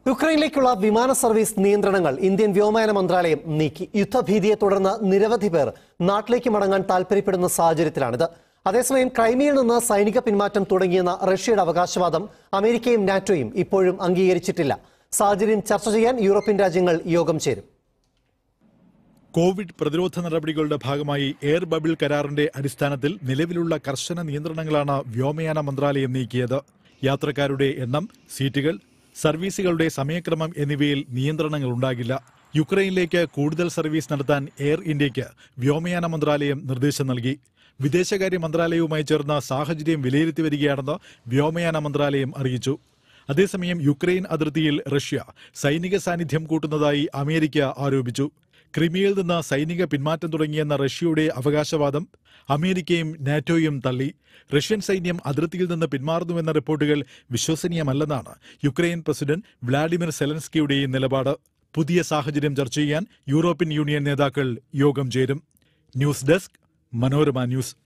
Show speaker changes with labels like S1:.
S1: യുക്രൈനിലേക്കുള്ള വിമാന സർവീസ് നിയന്ത്രണങ്ങൾ ഇന്ത്യൻ വ്യോമയാന മന്ത്രാലയം നീക്കി യുദ്ധഭീതിയെ തുടർന്ന് നിരവധി പേർ നാട്ടിലേക്ക് മടങ്ങാൻ താൽപര്യപ്പെടുന്ന സാഹചര്യത്തിലാണിത് അതേസമയം ക്രൈമിയയിൽ നിന്ന് സൈനിക പിന്മാറ്റം തുടങ്ങിയെന്ന റഷ്യയുടെ അവകാശവാദം അമേരിക്കയും നാറ്റോയും ഇപ്പോഴും അംഗീകരിച്ചിട്ടില്ല സാഹചര്യം ചർച്ച ചെയ്യാൻ യൂറോപ്യൻ രാജ്യങ്ങൾ യോഗം ചേരും
S2: കോവിഡ് പ്രതിരോധ നടപടികളുടെ ഭാഗമായി എയർ ബബിൾ കരാറിന്റെ അടിസ്ഥാനത്തിൽ നിലവിലുള്ള കർശന നിയന്ത്രണങ്ങളാണ് വ്യോമയാന മന്ത്രാലയം നീക്കിയത് യാത്രക്കാരുടെ എണ്ണം സീറ്റുകൾ സർവീസുകളുടെ സമയക്രമം എന്നിവയിൽ നിയന്ത്രണങ്ങൾ ഉണ്ടാകില്ല യുക്രൈനിലേക്ക് കൂടുതൽ സർവീസ് നടത്താൻ എയർ ഇന്ത്യയ്ക്ക് വ്യോമയാന മന്ത്രാലയം നിർദ്ദേശം നൽകി വിദേശകാര്യ മന്ത്രാലയവുമായി ചേർന്ന സാഹചര്യം വിലയിരുത്തി വരികയാണെന്ന് വ്യോമയാന മന്ത്രാലയം അറിയിച്ചു അതേസമയം യുക്രൈൻ അതിർത്തിയിൽ റഷ്യ സൈനിക സാന്നിധ്യം കൂട്ടുന്നതായി അമേരിക്ക ആരോപിച്ചു ക്രിമിയയിൽ നിന്ന് സൈനിക പിന്മാറ്റം തുടങ്ങിയെന്ന റഷ്യയുടെ അവകാശവാദം അമേരിക്കയും നാറ്റോയും തള്ളി റഷ്യൻ സൈന്യം അതിർത്തിയിൽ നിന്ന് പിന്മാറുന്നുവെന്ന റിപ്പോർട്ടുകൾ വിശ്വസനീയമല്ലെന്നാണ് യുക്രൈൻ പ്രസിഡന്റ് വ്ളാഡിമിർ സെലൻസ്കിയുടെയും നിലപാട് പുതിയ സാഹചര്യം ചർച്ച ചെയ്യാൻ യൂറോപ്യൻ യൂണിയൻ നേതാക്കൾ യോഗം ചേരും ന്യൂസ് ഡെസ്ക് മനോരമ ന്യൂസ്